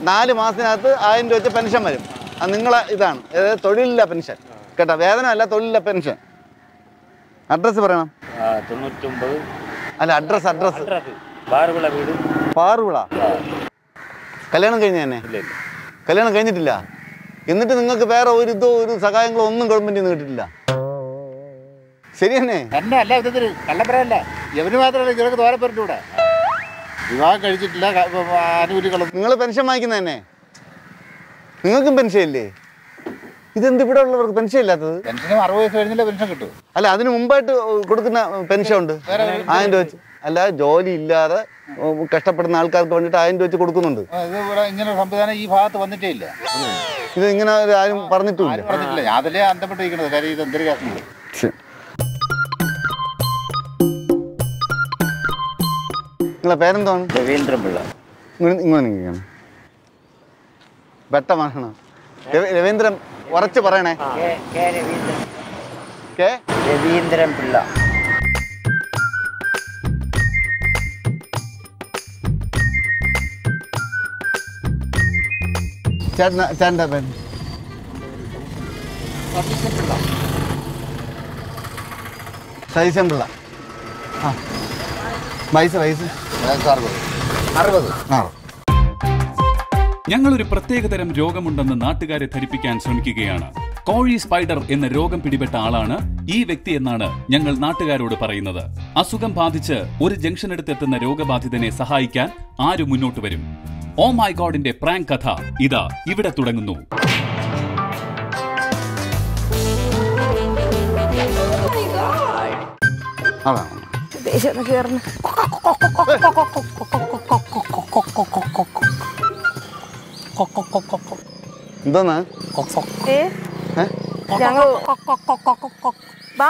നാല് മാസത്തിനകത്ത് ആയിരം രൂപ വെച്ച് പെൻഷൻ വരും അത് നിങ്ങളെ ഇതാണ് അതായത് തൊഴിലില്ല പെൻഷൻ കേട്ടോ വേതന അല്ല തൊഴിലില്ല പെൻഷൻ അഡ്രസ്സ് പറയണം ആ, തൊണ്ണൂറ്റൊമ്പത് അല്ല അഡ്രസ്സ് അഡ്രസ്സ് അഡ്രസ് ബാറുവിള വീട് പാറുവിള കല്യാണം കഴിഞ്ഞ തന്നെ ഇല്ല ഇല്ല കല്യാണം കഴിഞ്ഞിട്ടില്ല എന്നിട്ട് നിങ്ങൾക്ക് വേറെ ഒരു ഇതോ ഒരു സഹായങ്ങളോ ഒന്നും ഗവൺമെന്റിൽ നിന്ന് കിട്ടിയിട്ടില്ല ശരി തന്നെ തന്നെ അല്ല ഇതൊരു കള്ളപ്പരമല്ല ഇവന് മാത്രമല്ല ഇവരൊക്കെ തോരെ പേരിട്ടൂടെ വിവാഹം കഴിച്ചിട്ടില്ല ക- ഉം, ആനുകൂല്യങ്ങളും നിങ്ങൾ പെൻഷൻ വാങ്ങിക്കുന്ന തന്നെ നിങ്ങൾക്കും പെൻഷൻ ഇല്ലേ ഇതെന്ത് ഇവിടെ ഉള്ളവർക്ക് പെൻഷൻ ഇല്ലാത്തത് പെൻഷനും അറുപത് വയസ്സ് കഴിഞ്ഞാലേ പെൻഷൻ കിട്ടും അല്ല അതിന് മുമ്പായിട്ട് കൊടുക്കുന്ന പെൻഷൻ ഉണ്ട് ആയിരം രൂപ വെച്ച് അല്ല ജോലി ഇല്ലാതെ ഉം, കഷ്ടപ്പെടുന്ന ആൾക്കാർക്ക് വേണ്ടിയിട്ട് ആയിരം രൂപ വെച്ച് കൊടുക്കുന്നുണ്ട് ആ, ഇത് ഇവിടെ ഇങ്ങനെ ഒരു സംവിധാനം ഈ ഭാഗത്ത് വന്നിട്ടേ ഇല്ല ഇത് ഇങ്ങനെ ഒരു ആരും പറഞ്ഞിട്ടുമില്ല ആരും പറഞ്ഞിട്ടില്ല ഞാൻ അതിലേ അന്തപ്പെട്ടിരിക്കുന്നത് കാര്യം ഇത് എന്തൊരു കേസുണ്ട് ശരി. നിങ്ങളെ പേരെന്താണ് രവീന്ദ്രൻ പിള്ള ഇങ്ങോട്ട് ഇങ്ങോട്ട് നിൽക്കണം വെട്ടമാണ് രവീന്ദ്രൻ ഉറച്ച് പറയണേ കെ രവീന്ദ്രൻ പിള്ള ചേട്ടന ചേട്ടൻ്റെ പേര് സതീശൻ പിള്ള ആ വയസ്സ് വയസ്സ് വയസ്സ് അറുപത് അറുപത് ആ ഞങ്ങളൊരു പ്രത്യേകതരം രോഗമുണ്ടെന്ന് നാട്ടുകാരെ ധരിപ്പിക്കാൻ ശ്രമിക്കുകയാണ് കോഴി സ്പൈഡർ എന്ന രോഗം പിടിപെട്ട ആളാണ് ഈ വ്യക്തി എന്നാണ് ഞങ്ങൾ നാട്ടുകാരോട് പറയുന്നത് അസുഖം ബാധിച്ച് ഒരു ജംഗ്ഷനടുത്തെത്തുന്ന രോഗബാധിതനെ സഹായിക്കാൻ ആര് മുന്നോട്ട് വരും ഓ മൈ ഗോഡിന്റെ പ്രാങ്ക് കഥ ഇതാ ഇവിടെ തുടങ്ങുന്നു അതാണ് ദേശം കയറുന്നു എന്തോന്ന് ഏ ഏ? ഞങ്ങൾ വാ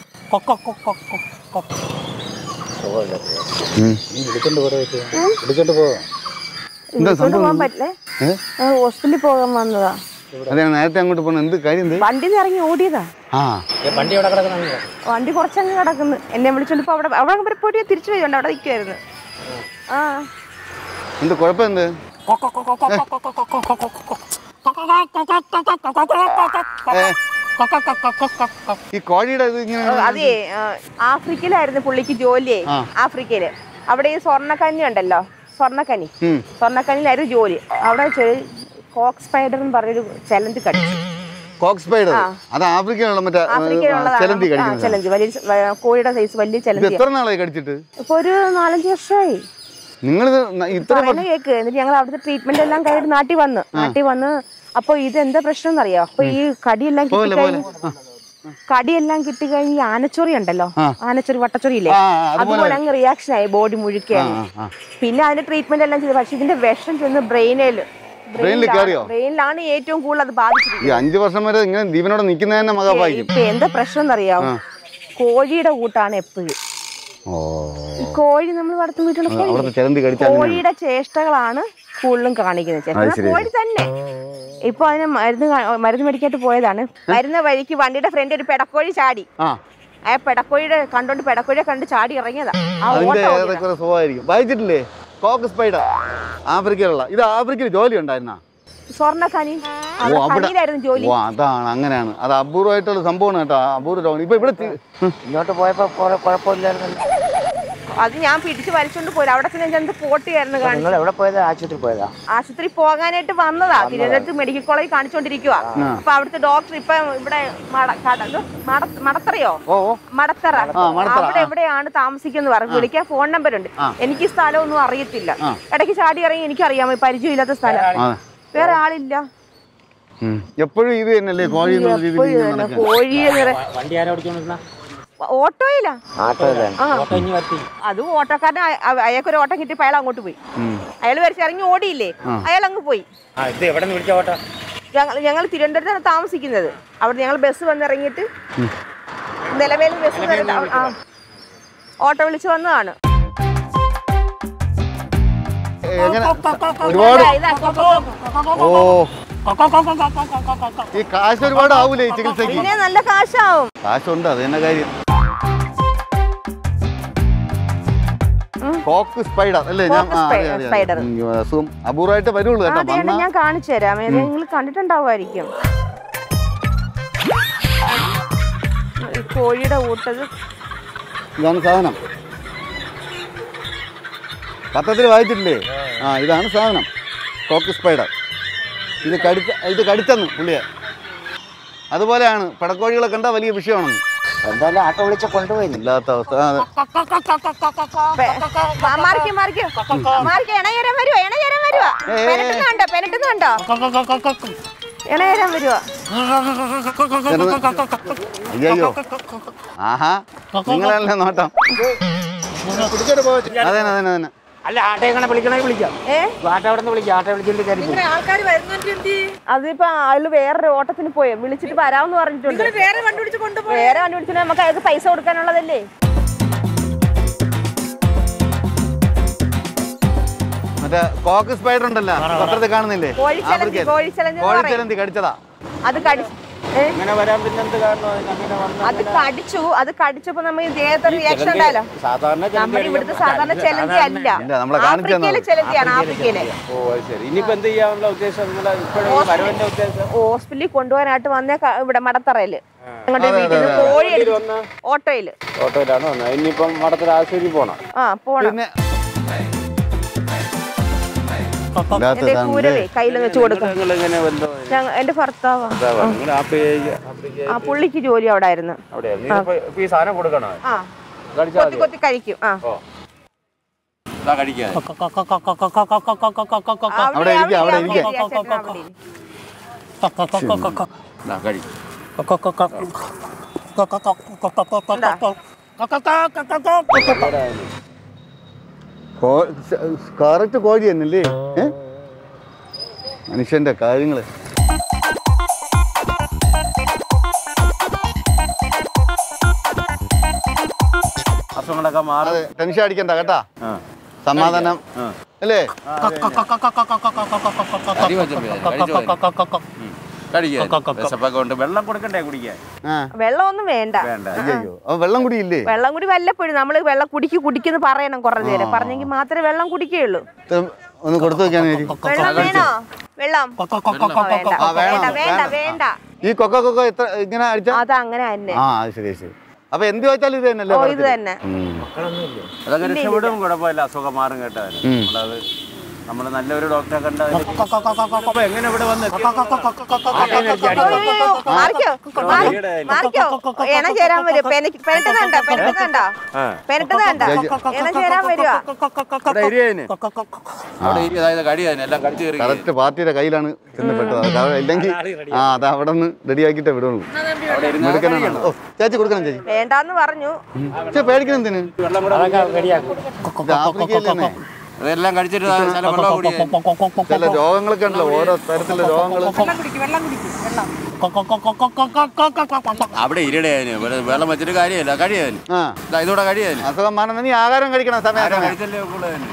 ഉം. എടുത്തോണ്ട് പോരാ എടുത്തോണ്ട് പോവാം എന്താ ഇങ്ങോട്ട് സംഭവം പോകാൻ പറ്റില്ലേ ഏ? ഞങ്ങൾ ഹോസ്പിറ്റലിൽ പോകാൻ വന്നതാ അതെ നേരത്തെ അങ്ങോട്ട് പോകണം എന്ത് കാര്യം എന്ത് വണ്ടിയിൽ നിന്ന് ഇറങ്ങി ഓടിയതാ ആ വണ്ടി എവിടെ കിടക്കണം വണ്ടി കുറച്ചങ്ങ് കിടക്കുന്നു എന്നെ വിളിച്ചോണ്ട് ഇപ്പൊ അവിടെ അവിടെ വരെ പോയിട്ട് തിരിച്ചു വരുന്നുണ്ട് അവിടെ നിൽക്കുമായിരുന്നു ആ എന്ത് കുഴപ്പം എന്ത് ഏ? ഈ കോഴിയുടെ ഇത് ഇങ്ങനെ അതെ ആ, ആഫ്രിക്കയിലായിരുന്നു പുള്ളിക്ക് ജോലിയെ ആ. ആഫ്രിക്കയില് അവിടെ ഈ സ്വർണ്ണക്കന്നി ഉണ്ടല്ലോ സ്വർണ്ണക്കനി ഉം. സ്വർണ്ണക്കനിലായിരുന്നു ജോലി അവിടെ കോക്ക് സ്പൈഡർ എന്ന് പറഞ്ഞൊരു ചലന്ത് കടിച്ചു കോക്സ് സ്പൈഡർ ആ. അത് ആഫ്രിക്കയിലുള്ള മറ്റേ ആഫ്രിക്കയിലുള്ളതാണ് ചെലന്തി ആ, കടിക്കുന്നത് ചലന്ത് വലിയ സ- വ- കോഴിയുടെ സൈസ് വലിയ ഇത് ചലന്തി എത്ര നാളായി കടിച്ചിട്ട് ഇപ്പൊ ഒരു നാലഞ്ച് വർഷമായി നിങ്ങളിത് ന- ഇത്ര പറയുന്ന കേക്ക് എന്നിട്ട് ഞങ്ങൾ അവിടുത്തെ ട്രീറ്റ്മെന്റ് എല്ലാം കഴിഞ്ഞിട്ട് നാട്ടിൽ വന്ന് നാട്ടിൽ വന്ന് അപ്പൊ ഇത് എന്താ പ്രശ്നം എന്നറിയോ അപ്പൊ ഈ കടിയെല്ലാം പോലെ പോലെ കിട്ടിക്കഴിഞ്ഞ് കടിയെല്ലാം കിട്ടിക്കഴിഞ്ഞ് ഈ ആനച്ചൊറി ഉണ്ടല്ലോ ആ. ആനച്ചൊറി വട്ടച്ചൊറി ഇല്ലേ ആ, ആ, അതുപോലെ. അതുപോലെ അങ്ങ് റിയാക്ഷൻ ആയി ബോഡി മുഴുക്കാൻ ആ, ആ. പിന്നെ അതിന്റെ ട്രീറ്റ്മെന്റ് എല്ലാം ചെയ്തു പക്ഷെ ഇതിന്റെ വിഷം ചെന്ന് ബ്രെയിനിൽ ബ്രെയിനിൽ കയറിയോ? ബ്രെയിനിലാണ് ഏറ്റവും കൂടുതൽ അത് ബാധിച്ചിരിക്കുന്നത് ഈ അഞ്ചു വർഷം വരെ ഇങ്ങനെ ജീവനോടെ നിൽക്കുന്ന തന്നെ മകപ്പായിക്കും ഇപ്പൊ എന്താ പ്രശ്നം എന്നറിയാമോ കോഴിയുടെ കൂട്ടാണ് എപ്പോഴും ഓ ഈ കോഴി നമ്മൾ വളർത്തുന്ന വീട്ടിലുള്ള കോഴി അവിടുത്തെ ചെലന്തി കടിച്ചാൽ കോഴിയുടെ ചേഷ്ടകളാണ് കൂടുതലും കാണിക്കുന്നത് ചേഷ്ട അത് ശരി. കോഴി തന്നെ ഇപ്പൊ അതിന് മരുന്ന് കാ- മരുന്ന് മേടിക്കായിട്ട് പോയതാണ് വരുന്ന വഴിക്ക് വണ്ടിയുടെ ഫ്രണ്ട് ഒരു പെടക്കോഴി ചാടി ആ ആ പെടക്കോഴിയുടെ കണ്ടോണ്ട് പെടക്കോഴിയെ കണ്ട് ചാടി ഇറങ്ങിയതാ ആ അതിന്റെ ഓട്ടം ഓടിയതാ. ഏറെക്കുറെ സുഖമായിരിക്കും വായിച്ചിട്ടില്ലേ കോക്ക് സ്പൈഡർ ആഫ്രിക്കയിലുള്ള ഇത് ആഫ്രിക്കയിൽ ജോലി ഉണ്ടായിരുന്ന സ്വർണ്ണക്കനി ഓ അവിടെ കനിയിലായിരുന്നു ജോലി ഓ അതാണ് അങ്ങനെയാണ് അത് അപൂർവമായിട്ടുള്ള സംഭവമാണ് കേട്ടോ അപൂർവ രോഗം ഇപ്പൊ ഇവിടെ തി- ഹ്, ഇങ്ങോട്ട് പോയപ്പോ കുറെ കുഴപ്പമില്ലായിരുന്നല്ലോ അത് ഞാൻ പിടിച്ച് വലിച്ചോണ്ട് പോയി അവിടെ തന്നെ ചെന്ന് പോട്ടിയായിരുന്നു കാണിച്ചു നിങ്ങൾ എവിടെ പോയതാ ആശുപത്രി പോയതാ ആശുപത്രി പോകാനായിട്ട് വന്നതാ തിരുവനന്തപുരത്ത് മെഡിക്കൽ കോളേജ് കാണിച്ചോണ്ടിരിക്കുക അപ്പൊ അവിടുത്തെ ഡോക്ടർ ഇപ്പൊ ഇവിടെ മട- കട- ഇത് മട- മടത്തറയോ ഓ ഓ മടത്തറ ആ, മടത്തറ, അവിടെ ആ. എവിടെയാണ് താമസിക്കുന്നത് പറഞ്ഞു വിളിക്കാൻ ഫോൺ നമ്പർ ഉണ്ട് ആ. എനിക്ക് ഈ സ്ഥലമൊന്നും അറിയത്തില്ല ആ. ഇടയ്ക്ക് ചാടി ഇറങ്ങി എനിക്കറിയാം പരിചയമില്ലാത്ത സ്ഥലം ആ വേറെ ആളില്ല ഉം. എപ്പോഴും ഇത് തന്നെയല്ലേ കോഴി എന്നുള്ള രീതിയിൽ എപ്പോഴും ഇങ്ങനെ തന്നെ നടക്കുക കോഴിയെ നിറ- വണ്ടി ആരാ ഓടിച്ചോണ്ടിരുന്ന ഓട്ടോയില്ല ആട്ടോ ആ ഓട്ടോ ഇനി വരത്തി അതും ഓട്ടോക്കാരൻ അയാൾക്കൊരു ഓട്ടം കിട്ടിയപ്പോ അയാൾ അങ്ങോട്ട് പോയി ഉം. അയാൾ വരച്ച് ഇറങ്ങി ഓടിയില്ലേ ആ. അയാൾ അങ്ങ് പോയി ആ ഇത് എവിടെ നിന്ന് വിളിച്ച ഓട്ടോ ഞങ്ങൾ ഞങ്ങൾ തിരുവനന്തപുരത്താണ് താമസിക്കുന്നത് അവിടെ ഞങ്ങൾ ബസ് വന്നിറങ്ങിയിട്ട് നിലവേൽ ബസ് വന്നിട്ട് ആ ഓട്ടോ വിളിച്ച് വന്നതാണ് എങ്ങനെ ഒരുപാട് ഇതാ, ഇതാ, ഓ ഈ കാശ് ഒരുപാട് ആവൂലേ ഈ ചികിത്സക്ക് പിന്നെ നല്ല കാശാവും കാശുണ്ട് അത് തന്നെ കാര്യം ഉം. കോക്ക് സ്പൈഡർ അല്ലേ ഞാൻ കോക്ക് ആ, സ്പൈ- അറിയാം, അറിയാം. സ്പൈഡർ. ഉം, അസുഖം അപൂർവമായിട്ട് വരുള്ളൂ കേട്ടോ അതേണ്ട വന്നാ ഞാൻ കാണിച്ചു തരാം ഏതെങ്കിലും നിങ്ങൾ കണ്ടിട്ടുണ്ടാവുമായിരിക്കും ഈ കോഴിയുടെ ഊട്ടത് ഇതാണ് സാധനം പത്രത്തിൽ വായിച്ചിട്ടില്ലേ ആ ഇതാണ് സാധനം കോക്ക് സ്പൈഡർ ഇത് കടിച്ച ഇത് കടിച്ചെന്ന് പുള്ളിയെ അതുപോലെയാണ് പടക്കോഴികളെ കണ്ടാൽ വലിയ വിഷയമാണെന്ന് എന്തായാലും ആട്ടോ വിളിച്ച് കൊണ്ടുപോയി ഇല്ലാത്ത അവസ്ഥ ആ, അതെ. മാറിക്കോ മാറിക്കോ മാറിക്കോ ഇണചേരാൻ വരുവാ ഇണചേരാൻ വരുവാ ഏയ്. പെരട്ടുന്നുണ്ടോ പെരട്ടുന്നുണ്ടോ ഇണചേരാൻ വരുവാ ചെറുത് അയ്യോ ആഹാ നിങ്ങളല്ലേ നോട്ടം അതെ അതെ അതെ അല്ല ആട്ടോ എങ്ങനെ വിളിക്കണേ വിളിക്കാം ഏ ആട്ടോ അവിടെ നിന്ന് വിളിക്കാം ആട്ടോ വിളിച്ചിട്ട് കയറി പോകും. അതിപ്പോ അതിൽ വേറൊരു ഓട്ടത്തിന് പോയി വിളിച്ചിട്ട് വരാമെന്ന് പറഞ്ഞിട്ടുണ്ട് വേറെ കണ്ടുപിടിച്ച് കൊണ്ടുപോയി വേറെ കണ്ടുപിടിച്ചിട്ട് നമുക്ക് അയാൾക്ക് പൈസ കൊടുക്കാനുള്ളതല്ലേ മറ്റേ കോക്ക് സ്പൈഡർ ഉണ്ടല്ലോ പത്രത്തിൽ കാണുന്നില്ലേ കോഴിച്ചലന്തി, ആഫ്രിക്കയിൽ. കോഴിച്ചലന്തി എന്ന് പറയും. കോഴിച്ചലന്തി കടിച്ചതാ അത് കടി ഏ? ഇങ്ങനെ വരാൻ പിന്നെ എന്ത് കാരണം അങ്ങനെ വന്ന അത് കടിച്ചു അത് കടിച്ചപ്പോ നമുക്ക് ദേഹത്തെ റിയാക്ഷൻ ഉണ്ടായല്ലോ സാധാരണ നമ്മുടെ ഇവിടുത്തെ സാധാരണ ചെലന്തി അല്ല ഇല്ല, നമ്മളെ കാണിച്ചു ആഫ്രിക്കയിലെ തന്നത്. ചെലന്തിയാണ് ആഫ്രിക്കയിലെ ഓ അത് ശരി ഇനിയിപ്പോ എന്ത് ചെയ്യാനുള്ള ഉദ്ദേശം നിങ്ങളെ ഇപ്പോഴും ഈ വരവിന്റെ ഉദ്ദേശം ഹോസ്പിറ്റലിൽ കൊണ്ടുപോകാനായിട്ട് വന്നേ ക- ഇവിടെ മടത്തറയില് ഞങ്ങളുടെ വീട്ടിൽ നിന്ന് കോഴി എടുത്ത് ഓട്ടോയില് ഓട്ടോയിലാണ് വന്നത് ഇനിയിപ്പം മഠത്തിൽ ആശുപത്രി പോണം ആ പോണം പിന്നെ എന്റെ ഇല്ലാത്തതാണ് കൂരവേ കയ്യിൽ വെച്ച് കൊടുക്കും നിങ്ങൾ ഇങ്ങനെ വല്ലോ ഞങ്ങ എന്റെ ഭർത്താവാ നിങ്ങൾ ആപ്പിക്ക് ആപ്പിക്ക് ആ പുള്ളിക്ക് ജോലി അവിടെ ആയിരുന്നു അവിടെ നീ ഇപ്പൊ ഇപ്പൊ ഈ സാധനം കൊടുക്കണോ ആ കഴിച്ചാൽ കൊത്തി കൊത്തി കഴിക്കും ആ ഇതാ കഴിക്കാൻ അവിടെ ഇരിക്ക്, അവിടെ ഇരിക്ക്. ഇതാ കഴിക്കും കറക്റ്റ് കോഴി തന്നെയല്ലേ ഏ മനുഷ്യന്റെ കാര്യങ്ങള് അസുഖങ്ങളൊക്കെ മാറി അതെ ടെൻഷൻ അടിക്കണ്ട കേട്ടാ ആ. സമാധാനം ആ. അല്ലേ അരി വെച്ചപ്പോ കഴിച്ചോ കഴിക്കാൻ വിശപ്പൊക്കെ ഉണ്ട് വെള്ളം കൊടുക്കണ്ടേ കുടിക്കാൻ ആ വെള്ളമൊന്നും വേണ്ട വേണ്ട അയ്യോ അപ്പൊ വെള്ളം കുടിയില്ലേ വെള്ളം കൂടി വല്ലപ്പോഴും നമ്മള് വെള്ളം കുടിക്ക് കുടിക്കുന്നു പറയണം കുറെ നേരം പറഞ്ഞെങ്കിൽ മാത്രമേ വെള്ളം കുടിക്കുകയുള്ളൂ ഇത് ഒന്ന് കൊടുത്തു വെക്കാൻ വെള്ളം വേണോ വെള്ളം ആ, വേണ്ട ആ, വേണം, വേണ്ട വേണ്ട വേണം. വേണ്ട ഈ കൊക്ക കൊക്ക എത്ര ഇങ്ങനെ അടിച്ച അത് അങ്ങനെ തന്നെ ആ അത് ശരി ശരി അപ്പൊ എന്ത് ചോദിച്ചാലും ഇത് തന്നെയല്ലേ ഓ ഇത് പറയത്തില്ലേ? തന്നെ ഉം. അതൊക്കെ രക്ഷപ്പെടും കുഴപ്പമില്ല അസുഖം മാറും കേട്ടോ അതിന്. ഉം. നമ്മളത് നമ്മൾ നല്ലൊരു ഡോക്ടറെ കണ്ട അപ്പൊ എങ്ങനെ ഇവിടെ വന്ന് അയ്യോ, മാറിക്കോ മാറി- മാറിക്കോ എണ ചേരാൻ വരും പെനട്ടുന്നുണ്ടോ പെനട്ടുന്നുണ്ടോ പെനട്ടുന്നുണ്ടോ എണ ചേരാൻ വരുവാ അവിടെ ഇരിയതിന് അവിടെ ഇരി അതായത് കടിയതിന് എല്ലാം കടിച്ചു കയറി കറക്റ്റ് പാർട്ടിയുടെ കയ്യിലാണ് ചെന്നപ്പെട്ടത് അത് അവിടെ ഇല്ലെങ്കിൽ ആ അത് അവിടെ നിന്ന് റെഡിയാക്കിയിട്ടേ വിടുള്ളൂ അവിടെ ഇരുന്ന് എടുക്കാനാണ് ഓ ചേച്ചി കൊടുക്കണം ചേച്ചി വേണ്ടാന്ന് പറഞ്ഞു ചേച്ചി പേടിക്കണം എന്തിന് വെള്ളം കൂടെ ഇത് ആഫ്രിക്കയിലല്ലേ അതെല്ലാം കഴിച്ചിട്ട് ചില വെള്ളം കുടിക്കാൻ ചില രോഗങ്ങളൊക്കെ ഉണ്ടല്ലോ ഓരോ തരത്തിലുള്ള രോഗങ്ങൾ അവിടെ ഇരിടേന് വെള്ളം വെച്ചിട്ട് കാര്യമില്ല കഴിയാന് ആ ഇതോടെ കഴിയാന് അസുഖം മാറുന്ന നീ ആഹാരം കഴിക്കണം സമയം സമയം കഴിച്ചല്ലേ കൂടുതൽ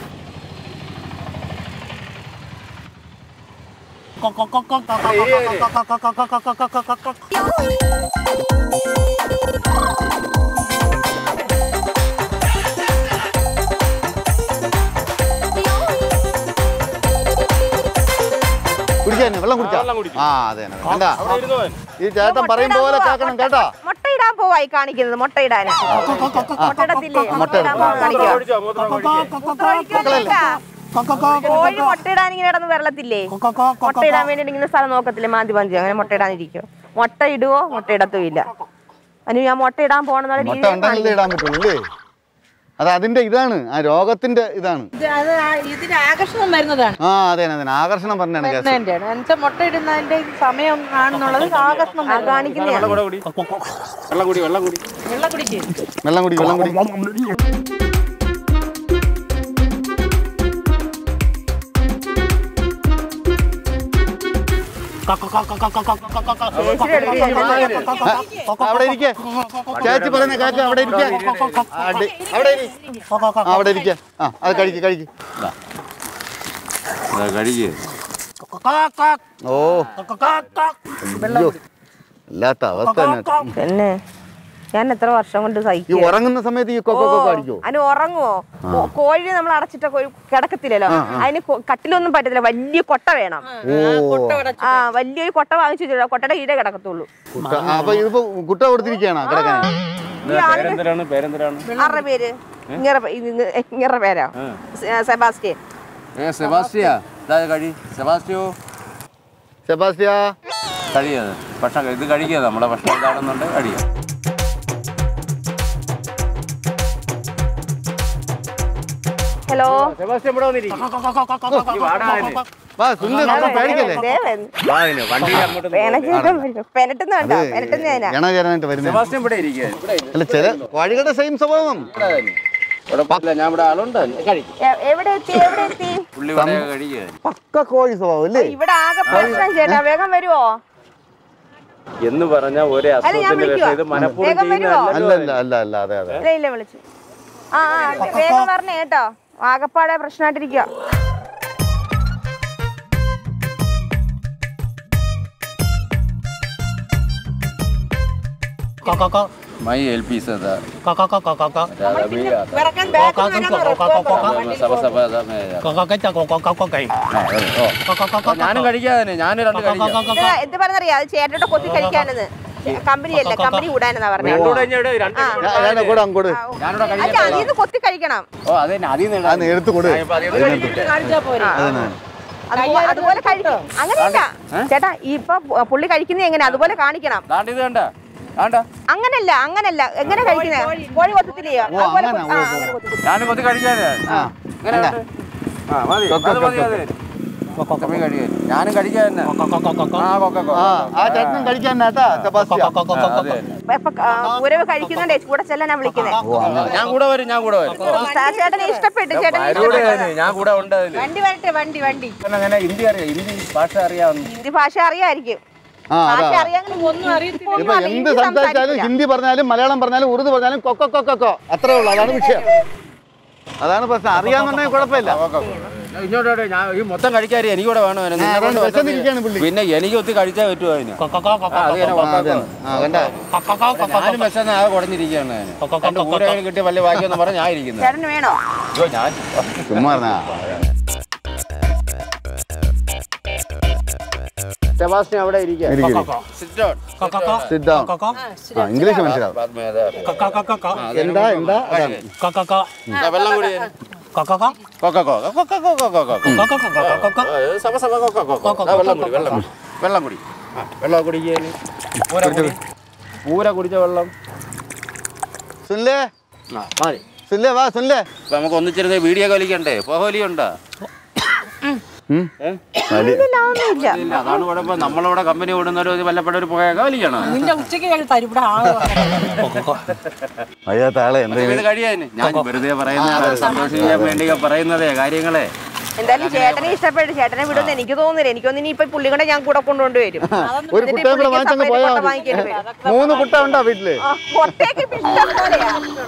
കുടിച്ചാ വെള്ളം കുടിച്ചാ ആ അതെ അതെ. കണ്ടാ ഈ ചേട്ടൻ പറയും പോലെ കേൾക്കണം കേട്ടോ മുട്ടയിടാൻ പോവായി കാണിക്കുന്നത് മുട്ടയിടാൻ മുട്ടയിടത്തില്ലേ മുട്ടയിടാൻ പോവാൻ കാണിക്കുക മൂത്രമൊഴിക്കുവല്ല. കോഴി മുട്ടയിടാൻ ഇങ്ങനെ കിടന്ന് വെള്ളത്തില്ലേ മുട്ടയിടാൻ വേണ്ടി ഇങ്ങനെ സ്ഥലം നോക്കത്തില്ലേ മാന്തി മാന്തി അങ്ങനെ മുട്ടയിടാനിരിക്കും മുട്ട ഇടുവോ മുട്ടയിടത്തും ഇല്ല അനു ഞാൻ മുട്ടയിടാൻ പോണെന്നുള്ള മുട്ട രീതിയിൽ ഉണ്ടെങ്കിലേ ഇടാൻ പറ്റുള്ളൂ അല്ലേ അത് അതിന്റെ ഇതാണ് ആ രോഗത്തിന്റെ ഇതാണ് ഇത് അത് ആ- ഇതിന് ആകർഷണം വരുന്നതാണ് ആ അതെ അതെ ആകർഷണം പറഞ്ഞാണ് കേസ് വരുന്നതിന്റെ എന്നുവെച്ചാൽ മുട്ട ഇടുന്നതിന്റെ സമയം ആണെന്നുള്ളത് ആകർഷണം ആ കാണിക്കുന്നതാണ് കൂടെ കുടി വെള്ളം കുടി വെള്ളം കുടി വെള്ളം കുടിക്ക് വെള്ളം കുടി വെള്ളം കുടി ചേച്ചിയുടെ അടുത്ത് ചെന്നിട്ട് ആ, അവിടെ ഇരിക്കേ ചേച്ചി പറയുന്ന കേക്ക് അവിടെ ഇരിക്കേ അടി. അവിടെ ഇരി. ആ, അവിടെ ഇരിക്കേ ആ അത് കഴിക്ക് കഴിക്ക് കഴിക്കേ ഓ അയ്യോ വല്ലാത്ത അവസ്ഥ തന്നെ പിന്നെ ഞാൻ എത്ര വർഷം കൊണ്ട് ഈ സഹിക്കും ഉറങ്ങുന്ന സമയത്ത് ഈ കൊക്കോ കൊക്കോ അടിക്കോ അതിന് ഉറങ്ങുമോ കോ- കോഴി നമ്മൾ അടച്ചിട്ട കോഴി കിടക്കത്തില്ലല്ലോ അതിന് കൊ- കട്ടിലൊന്നും പറ്റത്തില്ല വലിയ കൊട്ട വേണം ഓ ആ വലിയൊരു കൊട്ട വാങ്ങിച്ചു വെച്ചിട്ടുള്ള കൊട്ടയുടെ കീഴേ കിടക്കത്തുള്ളൂ കുട്ട ആ, അപ്പൊ ഇതിപ്പോ കുട്ട കൊടുത്തിരിക്കുകയാണോ കിടക്കാൻ പേരെന്തരാണ് പേരെന്തരാണ് ആരുടെ പേര് ഇങ്ങറെ ഇങ്ങറെ പേരാ സെ- സെബാസ്റ്റ്യൻ ഏ സെബാസ്റ്റിയ ഇതാ കഴി സെബാസ്റ്റിയോ സെബാസ്റ്റ്യ കഴിയത് ഭക്ഷണം ഇത് കഴിക്കുക നമ്മുടെ ഭക്ഷണം ഇതാണെന്നുണ്ട് കഴിയുക ഹലോ സെബാസ്റ്റ്യൻ ഇവിടെ വന്നിരിക്കും വാ സുനിൽ നമ്മൾ പേടിക്കല്ലേ വണ്ടി അങ്ങോട്ട് പെനട്ടുന്ന കണ്ടോ പെനട്ടുന്ന ഞാനാ എണ ചേരാനായിട്ട് വരുന്നത് സെബാസ്റ്റ്യൻ ഇവിടെ ഇരിക്കുക ഇവിടെ ഇരിക്ക്. അല്ല ചില കോഴികളുടെ സെയിം സ്വഭാവം ഇവിടെ തന്നെ. ഇവിടെ പറ്റില്ല ഞാൻ ഇവിടെ ആളുണ്ട് കഴിക്കും എ- എവിടെ എത്തി എവിടെ എത്തി പുള്ളി ഇവിടെ കഴിക്കുക പക്ക കോഴി സ്വഭാവം അല്ലേ ഇവിടെ ആകെ പ്രശ്നം ചേട്ടാ വേഗം വരുവോ എന്ന് പറഞ്ഞ ഒരേ അല്ല ഞാൻ അസുഖത്തിന്റെ വിളിക്കുവാ രസം ഇത് മനഃപൂർവ്വം വേഗം വരുവോ അല്ല അല്ല അല്ല അല്ല അതെ അതെ ഇല്ല ഇല്ല വിളിച്ചു ആ ആ വേഗം പറഞ്ഞേ കേട്ടോ ആകപ്പാടെ പ്രശ്നമായിട്ടിരിക്കുക മൈ എൽ പി സദാ വിറക്കാൻ ബാക്കിൽ നിന്ന് വരാൻ സഭ സഭ ഞാനും കഴിക്കാതെ ഞാൻ രണ്ട് കഴിക്കാം ഇത് എന്ത് പറഞ്ഞറിയാ അത് ചേട്ടനോട് കൊത്തി കഴിക്കാനെന്ന് കമ്പനി അല്ല കമ്പനി കൂടാനെന്നാ പറഞ്ഞത് ഞാൻ- ഞാൻ കൂടെ അങ്ങോട്ട് ഞാനിവിടെ അല്ല കഴിക്കാം അതിന്ന് കൊത്തി കഴിക്കണം ഓ അതെ അതിൽ നിന്ന് അത് എടുത്തു കൊടു കാണിച്ചാ പോരെ അതുപോലെ അതുപോലെ കഴിക്കും അങ്ങനെയല്ല ചേട്ടാ ഇപ്പൊ പുള്ളി കഴിക്കുന്നത് എങ്ങനെ അതുപോലെ കാണിക്കണം ദാണ്ട് ഇത് കണ്ട ദാണ്ട അങ്ങനല്ല അങ്ങനല്ല എങ്ങനെ കഴിക്കുന്നത് കോഴി കൊത്തത്തില്ലയോ ഓ, അതുപോലെ അങ്ങനെ, കൊത്തി- ആ, ഓ, ഓ. അങ്ങനെ കൊത്തി- ഞാനും കൊത്തി കഴിക്കാതെ ഇങ്ങനെ വേണ്ട. ഉണ്ട്. ആ മതി അത് മതി അത് തമ്മി കഴിക്കാൻ ഞാനും കഴിക്കാൻ തന്നെ ആ കൊക്ക കൊക്ക ആ ആ ചേട്ടനും കഴിക്കാൻ കേട്ടാ സെബാസ്റ്റ്യ അത് തന്നെ. ഇപ്പൊ ആ, പൂരവ് കഴിക്കുന്നുണ്ടേ കൂടെ ചെല്ലാനാ വിളിക്കുന്നത് ഓ അങ്ങനെ ഞാൻ കൂടെ വരും ഞാൻ കൂടെ വരും ചേട്ടനെ ഇഷ്ടപ്പെട്ടു ചേട്ടനെ വരൂടെ ഇഷ്ടപ്പെട്ടു അതിന്, ഞാൻ കൂടെ ഉണ്ട് അതില് വണ്ടി വരട്ടെ വണ്ടി വണ്ടി അങ്ങനെ ഹിന്ദി അറിയാം ഹിന്ദി ഭാഷ അറിയാവുന്നു ഹിന്ദി ഭാഷ അറിയായിരിക്കും ആ ഭാഷ അതാ അറിയാമെങ്കിൽ ഒന്നും അറിയത്തില്ല ഇപ്പൊ എന്ത് സംസാരിച്ചാലും ഹിന്ദി പറഞ്ഞാലും മലയാളം പറഞ്ഞാലും ഉറുദു പറഞ്ഞാലും കൊക്കോ കൊക്കോ അത്രേ ഉള്ളൂ അതാണ് വിഷയം അതാണ് പ്രശ്നം അറിയാന്നുണ്ടെങ്കിൽ കുഴപ്പമില്ല ഇങ്ങോട്ട് വാ, ഞാൻ ഈ മൊത്തം കഴിക്കാറി എനിക്ക് കൂടെ വേണം അതിന്. ആ, നിന്നെ അതുകൊണ്ട് കൊണ്ട് വിശന്നിരിക്കുകയാണ് പുള്ളി. പിന്നെ എനിക്ക് ഒത്തി കഴിച്ചാൽ പറ്റുമോ അതിന് ആ, അത് തന്നെ ആ, കൊക്ക അതാണ്. ആ കണ്ട ഞാനും വിശന്ന് ആകെ കുടഞ്ഞിരിക്കുകയാണ് അതിന് രണ്ട് ഊരകൾ കിട്ടിയ വലിയ ഭാഗ്യം പറഞ്ഞ് ഞാൻ ഇരിക്കുന്നത് ചേട്ടന് വേണോ അയ്യോ ഞാൻ ചുമ്മാ പറഞ്ഞാ സെബാസ്റ്റ്യൻ അവിടെ ഇരിക്കുക ഇരിക്കും Sit down. സിറ്റ് ഡൗൺ ആ ഇംഗ്ലീഷ് മനസ്സിലാവും ബാത് മേ അതാ. ആ, അത് എന്താ എന്താ അതാണ് ദാ വെള്ളം കൂടി കൊക്ക കൊക്ക കൊക്ക കൊക്ക കൊക്ക ആ, ഇത് സഭ സഭ കൊക്ക കൊക്ക ദാ വെള്ളം കുടി വെള്ളം കുടി വെള്ളം കുടി ആ, വെള്ളം കുടിക്കാൻ പൂര കുടി പൂര കുടിച്ച വെള്ളം സുനിലേ ആ മതി സുനിലേ വാ സുനിലേ ഇപ്പൊ നമുക്ക് ഒന്നിച്ചിരുന്ന് വീഡിയോ വലിക്കണ്ടേ പോഹോലി ഉണ്ടോ ഉം. വലി. ഇല്ല അതൊന്നുമില്ല ഇല്ല അതാണ് കുഴപ്പം നമ്മളവിടെ കമ്പനി ഓടുന്നവർ ഒരു വല്ലപ്പെട്ട ഒരു പുകയൊക്കെ വലിക്കണം നിന്റെ ഉച്ചയ്ക്ക് കഴിഞ്ഞ് തരും ഇവിടെ ആള് വയ്യാത്ത ആളെ എന്താ ഇത് കഴിയാൻ ഞാൻ വെറുതെ പറയുന്ന സന്തോഷിക്കാൻ വേണ്ടി പറയുന്നതേ കാര്യങ്ങളെ എന്തായാലും ചേട്ടനെ ഇഷ്ടപ്പെട്ടു ചേട്ടനെ വിടുമെന്ന് എനിക്ക് തോന്നുന്നില്ല എനിക്കൊന്നും ഇനി ഇപ്പൊ പുള്ളി കൂടെ ഞാൻ കൂടെ കൊണ്ടുകൊണ്ട് വരും ഒരു എന്നിട്ട് കുട്ടയും കൂടെ പുള്ളിക്ക് വാങ്ങിച്ചങ്ങ് separate പോയാൽ കൊട്ട മതി വാങ്ങിക്കേണ്ടി വരും മൂന്ന് കുട്ട ഉണ്ടോ വീട്ടില് ആ, കൊട്ടയൊക്കെ ഇപ്പൊ ഇഷ്ടം പോലെയാ.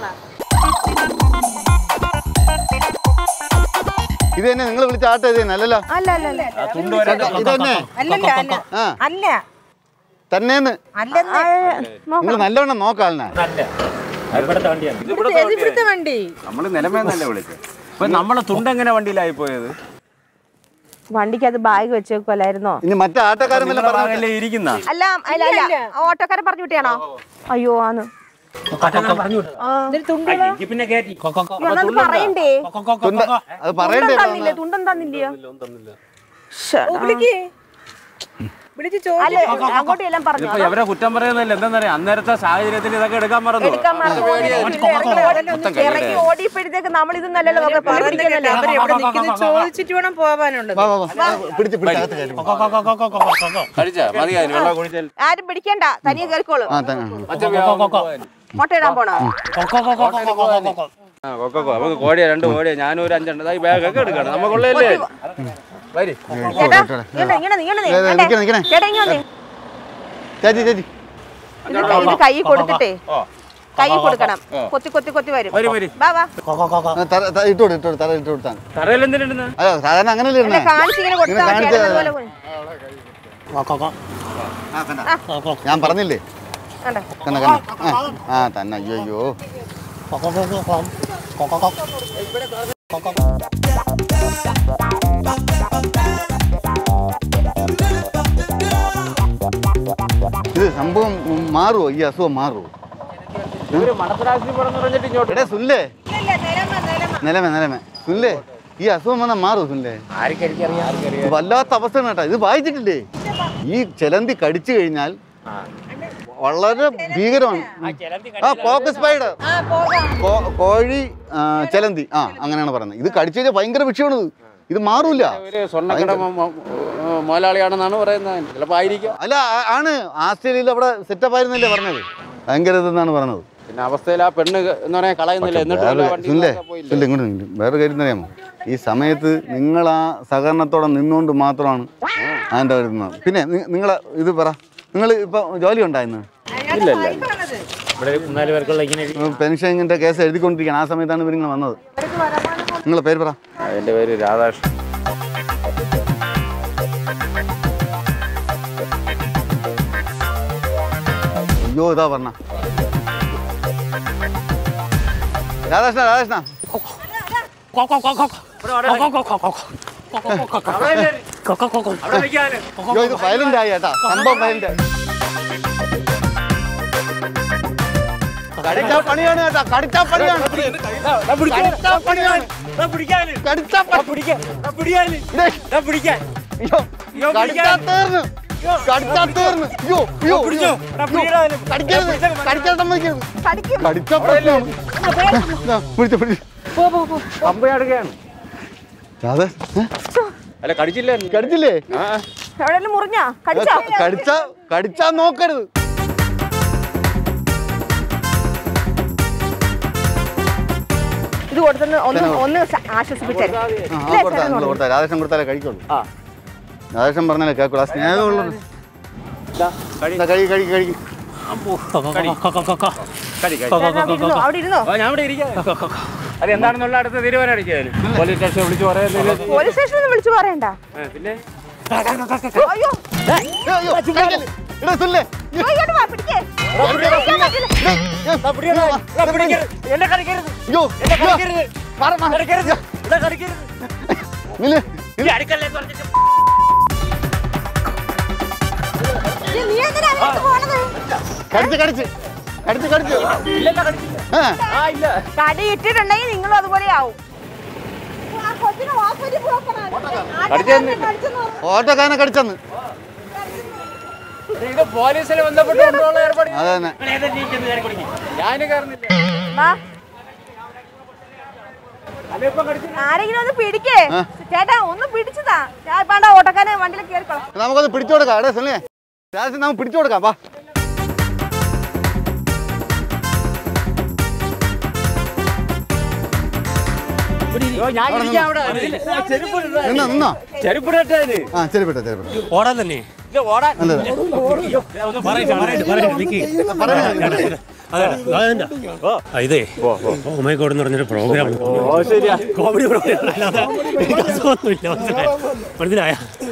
ഇത് തന്നെ നിങ്ങൾ വിളിച്ച ആട്ട ഇത് തന്നെ അല്ലല്ലോ അല്ല അല്ല അല്ല ഇത് തന്നെ അല്ലല്ല അല്ല ആ അല്ല തന്നെന്ന് അല്ലെന്ന് നിങ്ങൾ നല്ലവണ്ണം നോക്കാളിനെ ഇവിടുത്തെ വണ്ടി നമ്മള് നിലമേന്നല്ലേ വിളിച്ചത് ഇപ്പൊ നമ്മളെ തുണ്ടെങ്ങനെ വണ്ടിയിലായി പോയത് വണ്ടിക്ക് അത് ബാഗ് വെച്ചേക്കുമല്ലായിരുന്നോ ഇനി മറ്റേ ആട്ടക്കാരൻ വല്ലതും പറഞ്ഞു ഭാഗല്ലേ ഇരിക്കുന്ന അല്ല അല്ല അല്ല ഓട്ടോക്കാരെ പറഞ്ഞു വിട്ടിയാണോ അയ്യോ ആന്ന് ഇതിൽ തുണ്ടുകളോ അത് പറയണ്ടേ തുണ്ട അത് പറയണ്ടേ തുണ്ടം തന്നില്ലേ തുണ്ടം തന്നില്ലയോ ശ്ശെടാ. വിളിക്ക് വിളിച്ച് അല്ല അങ്ങോട്ട് എല്ലാം പറഞ്ഞു ഇപ്പൊ എവരെ കുറ്റം പറയുന്നില്ല എന്താന്നറിയാം അന്നേരത്തെ സാഹചര്യത്തിൽ ഇതൊക്കെ എടുക്കാൻ മറന്നു എടുക്കാൻ മറന്നു ഇറങ്ങി- ഇറങ്ങി ഓടിയപ്പോഴത്തേക്ക് നമ്മൾ ഇത് നല്ലല്ലോ നോക്കെ പറഞ്ഞില്ലല്ലോ അവർ എവിടെ നിൽക്കുന്നത് ചോദിച്ചിട്ട് വേണം പോവാനുള്ളത് വാ വാ വാ പിടിച്ച് പിടിച്ച് അകത്ത് കയറ്റി കഴിച്ചാ മതി അതിന് വെള്ളം കുടിച്ചാൽ ആരും പിടിക്കണ്ട തനിയെ കയറിക്കോളും ആ തന്നെ മുട്ടയിടാൻ പോണോ ആ കൊക്കോ നമുക്ക് കോഴിയാ രണ്ട് കോഴിയാ ഞാനും ഒരു അഞ്ചെണ്ണം ഈ ബാഗൊക്കെ എടുക്കണം നമുക്കുള്ളതല്ലേ വരി ചേട്ടാ ഇങ്ങനെ ഇങ്ങനെ ഇങ്ങനെ ഏ, ഏ, നിക്കണേ, നിക്കണേ. ചേട്ടാ ഇങ്ങനെ വന്നേ. ചേച്ചി ചേച്ചി ഇത് കൈ- ഇത് കൈ കൊടുത്തിട്ടേ ഓ കൈ കൊടുക്കണം കൊത്തി കൊത്തി കൊത്തി വരും വരി വരി വാ വാ ആ, തറ- ത- ഇട്ടോട് ഇട്ടോട് തറ ഇട്ട് കൊടുത്താണ് തറയിൽ എന്തിനാ അല്ല സാധാരണ അങ്ങനല്ലേ അല്ല ഇരുന്നേ കാണിച്ച് ഇങ്ങനെ കൊടുത്താ ഇങ്ങനെ കാണിച്ച് ചേട്ടൻ അതുപോലെ പോയി. ആ, കണ്ട. ഞാൻ പറഞ്ഞില്ലേ കണ്ടോ കണ്ട കണ്ട ആ ആ തന്നെ അയ്യോ അയ്യോ ഇത് സംഭവം മാറുമോ ഈ അസുഖം മാറുമോ ഇവര് മണത്തരാശിപുരം പറഞ്ഞിട്ട് ഇങ്ങോട്ട് എടേ സുല്ലേ നിലമേ നിലമേ സുല്ലേ ഈ അസുഖം വന്നാൽ മാറുമോ സുല്ലേ ആർക്കെനിക്കറിയാം ആർക്കറിയാം വല്ലാത്ത അവസ്ഥയാണ് കേട്ടോ ഇത് വായിച്ചിട്ടില്ലേ ഈ ചെലന്തി കടിച്ചു കഴിഞ്ഞാൽ വളരെ ഭീകരമാണ് ആ പോക്ക് സ്പൈഡർ കോ- കോഴി ആ, ചെലന്തി ആ അങ്ങനെയാണ് പറയുന്നത് ഇത് കടിച്ചു കഴിഞ്ഞാൽ ഭയങ്കര വിഷയമാണ് ഇത്. ഇത് മാറൂല ഒരു സ്വർണ്ണക്കട മൊ- മൊ- മുതലാളിയാണെന്നാണ് പറയുന്നത് ചിലപ്പോൾ ആയിരിക്കാം അല്ല ആ- ആണ് ആസ്ട്രേലിയയിൽ അവിടെ സെറ്റപ്പ് ആയിരുന്നല്ലേ പറഞ്ഞത് ഭയങ്കര ഇതെന്നാണ് പറഞ്ഞത് പിന്നെ അവസ്ഥയിൽ ആ പെണ്ണ് എന്ന് പറയാൻ കളയുന്നില്ല എന്നിട്ട് വേറെ വണ്ടി സുനിലേ പോയില്ല സുനിലേ ഇങ്ങോട്ട് നില്ല്. വേറെ കാര്യം അറിയാമോ ഈ സമയത്ത് നിങ്ങൾ ആ സഹകരണത്തോടെ നിന്നുകൊണ്ട് മാത്രമാണ് അതിൻ്റെ വരുന്നത് പിന്നെ നിങ്ങൾ ഇത് പറ നിങ്ങൾ ഇപ്പൊ ജോലി ഉണ്ടായിരുന്നു ഇല്ല ഇല്ല ഇവിടെ മൂന്നാല് പേർക്കുള്ള ഇങ്ങനെ പെൻഷൻ ഇങ്ങനത്തെ കേസ് എഴുതിക്കൊണ്ടിരിക്കുകയാണ് ആ സമയത്താണ് ഇവർ ഇങ്ങനെ വന്നത് നിങ്ങളെ പേര് പറ എൻ്റെ പേര് രാധാകൃഷ്ണൻ അയ്യോ ഇതാ പറഞ്ഞ രാധാകൃഷ്ണ രാധാകൃഷ്ണ അയ്യോ ഇത് വയലന്റ് ആയി കേട്ടാ സംഭവം വയലന്റ് ആയി കടിച്ചാ പണിയാണ് കേട്ടാ കടിച്ചാ പണിയാണ് കടിച്ചാ പണിയാണ് കടിച്ചാ പണി- ഇതേ. അയ്യോ, കടിച്ചാ തീർന്ന് കടിച്ചാ തീർന്ന് അയ്യോ അയ്യോ അയ്യോ. കടിക്കരുത് കടിക്കാൻ സമ്മതിക്കരുത് കടിക്കും കടിച്ചാ പ്രശ്നമാണ് ഇതാ, പിടിച്ച് പിടിച്ച് പമ്പയാടുകയാണ് രാധേ ഏ? അല്ല കടിച്ചില്ല കടിച്ചില്ലേ എവിടെയെങ്കിലും മുറിഞ്ഞാ കടിച്ചോ കടിച്ച കടിച്ചാ നോക്കരുത് ഇത് കൊടുത്തൊന്ന് ഒന്ന് ഒന്ന് സ- ആശ്വസിപ്പിച്ചേ ആ, ആ കൊടുത്താ നിങ്ങൾ കൊടുത്താ രാധേഷൻ കൊടുത്താലേ കഴിക്കുള്ളൂ ആ രാധേഷൻ പറഞ്ഞാലേ കേൾക്കുള്ളൂ ആ സ്നേഹമുള്ളത് കഴി കഴി കഴി കഴി കടി കടി ഇരുന്നോ അവിടെ ഇരുന്നോ ആ, ഞാൻ ഇവിടെ ഇരിക്കാം അത് എന്താണെന്നുള്ള അടുത്ത തീരുമാനം അടിക്കാൻ പോലീസ് സ്റ്റേഷൻ വിളിച്ച് പറയുന്നില്ല പോലീസ് സ്റ്റേഷനിൽ വിളിച്ചു പറയണ്ട പിന്നെ അയ്യോ അയ്യോ, കഴിക്കല്ലേ? ഇടാ, സുനിലേ. അയ്യോ, ഇങ്ങോട്ട് വാ പിടിക്കേ പിടിക്കാൻ പറ്റില്ല. എന്നെ കളിക്കരുത് അയ്യോ, അയ്യോ. മാറ്, മാറ്. കളിക്കരുത് ഇവിടെ കളിക്കരുത് നില്ല്, നില്ല്. അടുക്കളയിലേക്ക് പറഞ്ഞിട്ട് ഇത് നീ എന്തിനാ അതിനകത്ത് പോണത് കടിച്ച് കടിച്ച് കടിച്ച് കടിച്ച് ഇല്ലല്ല കളിക്കില്ല ആ ആ ഇല്ല കടി ഇട്ടിട്ടുണ്ടെങ്കിൽ നിങ്ങളും അതുപോലെ ആവും ഓട്ടോക്കാരനെ കടിച്ചെന്ന് ഇത് പോലീസിൽ ബന്ധപ്പെട്ടുകൊണ്ടുള്ള ഏർപ്പാട് അതെ തന്നെ ഞാൻ കയറുന്നില്ല വാ. അതിപ്പം കടിച്ചില്ല ആരെങ്കിലും ഒന്ന് പിടിക്കേ ചേട്ടാ ഒന്ന് പിടിച്ചതാ ഞാൻ ഇപ്പാണ്ട ഓട്ടക്കാരനെ വണ്ടിയിൽ കയറിക്കോളാം നമുക്കൊന്ന് പിടിച്ചു കൊടുക്കാം എടേ സുനിലേ രാജേഷൻ നമുക്ക് പിടിച്ചു കൊടുക്കാം വാ ഞാൻ ഇരിക്കാം അവിടെ ചെരുപ്പ് നിന്നോ നിന്നോ ചെരുപ്പിടട്ടെ ആ ശരി പെട്ടെ ശരി പെട്ടെ ഓടാൻ തന്നെ ഇത് ഓടാൻ അതെ ഇതേ ഉമയക്കോട് എന്ന് പറഞ്ഞൊരു പ്രോഗ്രാം ഓ ശരിയാ കോമഡി പ്രോഗ്രാം അല്ലാതെ എനിക്ക് അസുഖമൊന്നുമില്ല മനസ്സിലായോ മനസ്സിലായ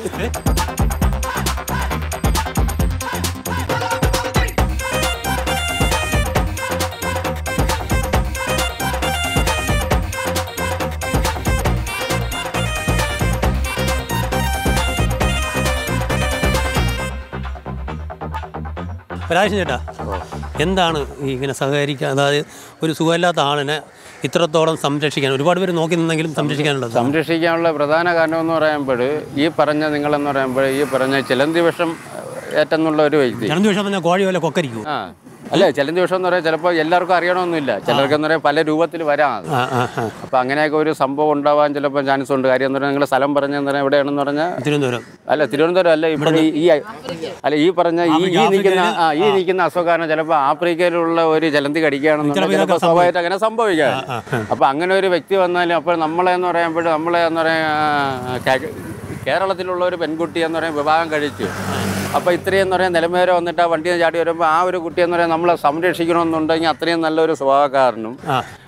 രാജേഷൻ ചേട്ടാ എന്താണ് ഈ ഇങ്ങനെ സഹകരിക്കാൻ അതായത് ഒരു സുഖമില്ലാത്ത ആളിനെ ഇത്രത്തോളം സംരക്ഷിക്കാൻ ഒരുപാട് പേര് നോക്കി നിന്നെങ്കിലും സംരക്ഷിക്കാനുള്ളത് സംരക്ഷിക്കാനുള്ള പ്രധാന കാരണം എന്ന് പറയുമ്പോൾ ഈ പറഞ്ഞ നിങ്ങളെന്ന് പറയുമ്പോൾ ഈ പറഞ്ഞ ചിലന്തി വിഷം ഏറ്റെന്നുള്ള ഒരു വ്യക്തി രണ്ട് ദിവസം പറഞ്ഞാൽ കോഴി പോലെ കൊക്കരിക്കും ആ അല്ല ചിലന്തി വിഷം എന്ന് പറയാൻ ചിലപ്പോൾ എല്ലാവർക്കും അറിയണമെന്നില്ല ചിലർക്കെന്ന് പറയാൻ പല രൂപത്തിൽ വരാം അത് ആ ആ ആ അപ്പോൾ അങ്ങനെയൊക്കെ ഒരു സംഭവം ഉണ്ടാവാൻ ചിലപ്പോൾ ചാൻസ് ഉണ്ട് കാര്യം എന്ന് പറഞ്ഞാൽ നിങ്ങൾ സ്ഥലം പറഞ്ഞെന്ന് പറഞ്ഞാൽ എവിടെയാണെന്ന് പറഞ്ഞാൽ തിരുവനന്തപുരം അല്ല തിരുവനന്തപുരം അല്ല ഇവിടെ ഈ ഈ- അല്ല ഈ പറഞ്ഞ ഈ ഈ നിൽക്കുന്ന ആ ഈ നിൽക്കുന്ന അസുഖക്കാരൻ ചിലപ്പോൾ ആഫ്രിക്കയിലുള്ള ഒരു ചലന്തി കടിക്കുകയാണെന്നുണ്ടെങ്കിൽ ചിലപ്പോൾ സ്വാഭാവികമായിട്ട് അങ്ങനെ സംഭവിക്കാം അപ്പോൾ അങ്ങനെ ഒരു വ്യക്തി വന്നാലും അപ്പോൾ നമ്മളെ എന്ന് പറയുമ്പോൾ നമ്മളെ എന്ന് പറയാൻ കേരളത്തിലുള്ള ഒരു പെൺകുട്ടി എന്ന് പറയാൻ വിവാഹം കഴിച്ചു അപ്പോൾ ഇത്രയും എന്ന് പറയാൻ നിലമേരെ വന്നിട്ട് ആ വണ്ടിയിൽ നിന്ന് ചാടി വരുമ്പോൾ ആ ഒരു കുട്ടി എന്ന് പറയാൻ നമ്മളെ സംരക്ഷിക്കണമെന്നുണ്ടെങ്കിൽ അത്രയും നല്ലൊരു സ്വഭാവക്കാരനും ആ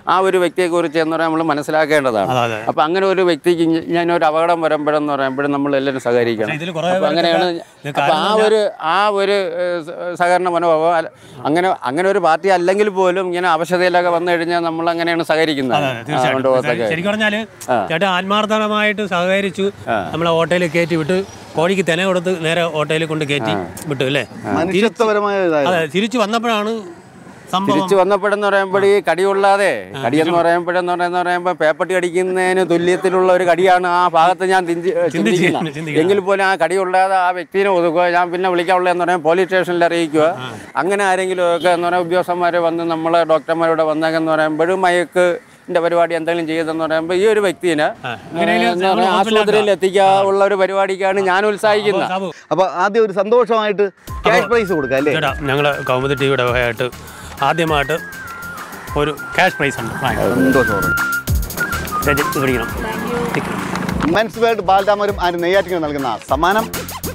ആ ഒരു വ്യക്തിയെക്കുറിച്ച് എന്ന് പറയാൻ നമ്മൾ മനസ്സിലാക്കേണ്ടതാണ് അതെ, അതെ. അപ്പം അങ്ങനെ ഒരു വ്യക്തിക്ക് ഇങ്ങ- ഇങ്ങനെ ഒരു അപകടം വരുമ്പോഴെന്ന് പറയുമ്പോഴും നമ്മൾ എല്ലാവരും സഹകരിക്കണം ഇതിൽ കുറേ അപ്പം അങ്ങനെയാണ് ഇത് അപ്പം ആ ഒരു ആ ഒരു ഏഹ്, സ- സഹകരണ മനോഭാവം അല്ല- അങ്ങനെ അങ്ങനെ ഒരു പാർട്ടി അല്ലെങ്കിൽ പോലും ഇങ്ങനെ അവശതയിലൊക്കെ വന്നു കഴിഞ്ഞാൽ നമ്മൾ അങ്ങനെയാണ് സഹകരിക്കുന്നത് അതെ, അതെ, തീർച്ചയായിട്ടും കൊണ്ടുപോകത്തൊക്കെ ശരിക്കും പറഞ്ഞാല് ചേട്ടൻ ആത്മാർത്ഥമായിട്ട് സഹകരിച്ചു നമ്മളെ ഹോട്ടലിൽ കയറ്റി വിട്ട് കോഴിക്ക് തെന കൊടുത്ത് നേരെ ഹോട്ടലിൽ കൊണ്ട് കയറ്റി വിട്ടു അല്ലേ മനുഷ്യത്വപരമായ ഇതായിരുന്നു അതെ തിരിച്ചു വന്നപ്പോഴാണ് സംഭവം തിരിച്ചു വന്നപ്പോഴെന്ന് പറയുമ്പോൾ ഈ കടികൊള്ളാതെ കടിയെന്ന് പറയുമ്പോഴെന്ന് പറയുന്ന പറയുമ്പോൾ പേപ്പട്ടി കടിക്കുന്നതിന് തുല്യത്തിലുള്ള ഒരു കടിയാണ് ആ ഭാഗത്ത് ഞാൻ ചിന്തി- ചിന്തിക്കുന്നത് ചിന്തിക്കുന്നത്. എങ്കിൽ പോലും ആ കടികൊള്ളാതെ ആ വ്യക്തിനെ ഒതുക്കുക ഞാൻ പിന്നെ വിളിക്കാനുള്ളതെന്ന് പറയുമ്പോൾ പോലീസ് സ്റ്റേഷനിൽ അറിയിക്കുക അങ്ങനെ ആരെങ്കിലും ഒക്കെ എന്ന് പറയുമ്പോൾ ഉദ്യോഗസ്ഥന്മാർ വന്ന് നമ്മളെ ഡോക്ടർമാരോട് വന്നേക്കെന്ന് പറയുമ്പോഴും മയക്ക് ന്റെ പരിപാടി എന്തെങ്കിലും ചെയ്തെന്ന് പറയുമ്പോൾ ഈ ഒരു വ്യക്തിനെ എങ്ങനെയെങ്കിലും എന്താ പറയാ, ആശുപത്രിയിൽ എത്തിക്കാനുള്ള ഒരു പരിപാടിക്കാണ് ഞാൻ ഉത്സാഹിക്കുന്നത് സാബു അപ്പൊ ആദ്യം ഒരു സന്തോഷമായിട്ട് ക്യാഷ് പ്രൈസ് കൊടുക്കാം അല്ലേ ചേട്ടാ ഞങ്ങൾ കൗമുദി ടി വിയുടെ വകയായിട്ട് ആദ്യമായിട്ട് ഒരു ക്യാഷ് പ്രൈസ് ഉണ്ട് സന്തോഷം ചേച്ചി ഇത് പിടിക്കണം മെൻസ് വേൾഡ് ബാലരാമരും ആൻഡ് നെയ്യാറ്റിന് നൽകുന്ന സമ്മാനം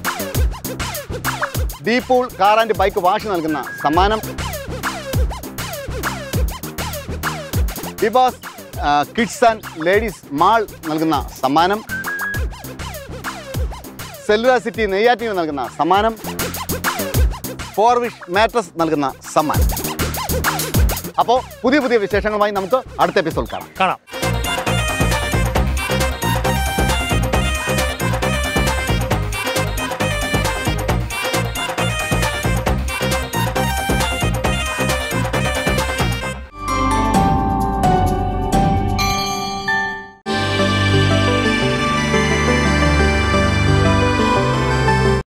ഡീപൂൾ കാർ ആൻഡ് ബൈക്ക് വാഷ് നൽകുന്ന സമ്മാനം ബിബോസ് കിഡ്സ് ആൻഡ് ലേഡീസ് മാൾ നൽകുന്ന സമ്മാനം സെല്ലുലാർ സിറ്റി നെയ്യാറ്റിന് നൽകുന്ന സമ്മാനം ഫോർവിഷ് മാട്രസ് നൽകുന്ന സമ്മാനം അപ്പോൾ പുതിയ പുതിയ വിശേഷങ്ങളുമായി നമുക്ക് അടുത്ത എപ്പിസോഡ് കാണാം കാണാം